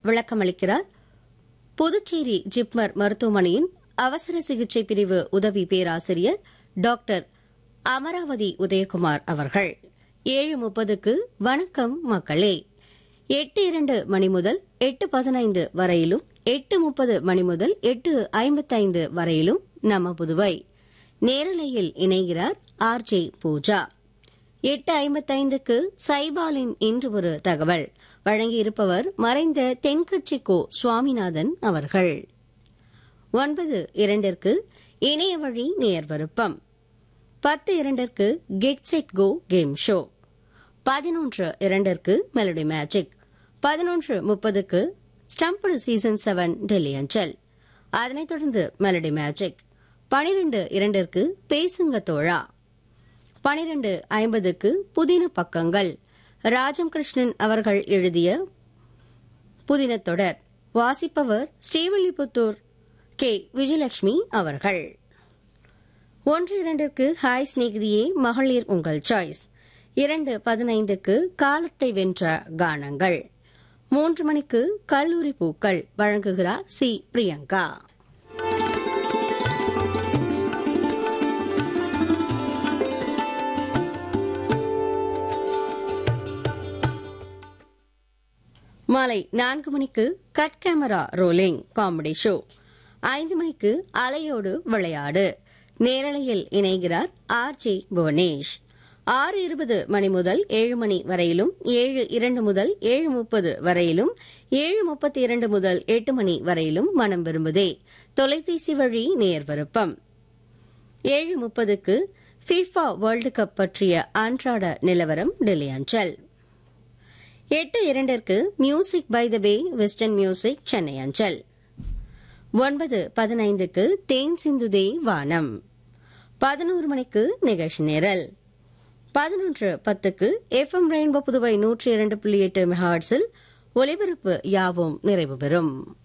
விளக்கமளிக்கிறார் புதுச்சேரி ஜிப்மர் மருத்துவமனையின் அவசர சிகிச்சை பிரிவு உதவி பேராசிரியர் டாக்டர் அமராவதி உதயகுமார் அவர்கள் ஏழு முப்பதுக்கு வணக்கம் மக்களே எட்டு இரண்டு மணி முதல் எட்டு பதினைந்து வரையிலும் எட்டு முப்பது மணி முதல் எட்டு ஐம்பத்தைந்து வரையிலும் நம்ம புதுவை நேரலையில் இணைகிறார் ஆர் ஜே பூஜா எட்டு ஐம்பத்தைந்துக்கு சைபாலின் இன்று ஒரு தகவல் வழங்கியிருப்பவர் மறைந்த தென்கட்சி கோ சுவாமிநாதன் அவர்கள் ஒன்பது இரண்டிற்கு இணைய வழி நேர்வருப்பம் பத்து இரண்டிற்கு get set go game show பதினொன்று இரண்டிற்கு மெலடி மேஜிக் பதினொன்று முப்பதுக்கு ஸ்டம்படு சீசன் செவன் டெல்லி அஞ்சல் அதனைத் தொடர்ந்து மெலடி மேஜிக் பனிரெண்டு இரண்டிற்கு பேசுங்க தோழா பனிரெண்டு ஐம்பதுக்கு புதின பக்கங்கள் ராஜம் கிருஷ்ணன் அவர்கள் எழுதிய புதின தொடர் வாசிப்பவர் ஸ்ரீவில்லிபுத்தூர் கே விஜயலட்சுமி அவர்கள் ஒன்று இரண்டிற்கு ஹாய் ஸ்நேகிதியே மகளிர் உங்கள் சாய்ஸ் இரண்டு பதினைந்துக்கு காலத்தை வென்ற கானங்கள் மூன்று மணிக்கு கல்லூரி பூக்கள் வழங்குகிறார் சி பிரியங்கா மாலை நான்கு மணிக்கு cut camera rolling comedy show ஐந்து மணிக்கு அலையோடு விளையாடு நேரலையில் இணைகிறார் ஆர் ஜே புவனேஷ் ஆறு இருபது மணி முதல் ஏழு மணி வரையிலும் ஏழு இரண்டு முதல் ஏழு முப்பது வரையிலும் ஏழு முப்பத்தி இரண்டு முதல் எட்டு மணி வரையிலும் மனம் விரும்புதே தொலைபேசி வழி நேர்வருப்பம் ஏழு முப்பதுக்கு ஃபீஃபா வேர்ல்டு கப் பற்றிய அன்றாட நிலவரம் டெல்லி அஞ்சல் எட்டு இரண்டிற்கு music by the way western music Chennai அஞ்சல் ஒன்பது பதினைந்துக்கு தேன் சிந்துதே வானம் பதினோரு மணிக்கு நிகழ்ச்சி நிரல் பதினொன்று பத்துக்கு எஃப்எம் ரெயின்போ புதுவை நூற்றி இரண்டு புள்ளி எட்டு மெகாட்ஸில் ஒலிபரப்பு யாவும் நிறைவு பெறும்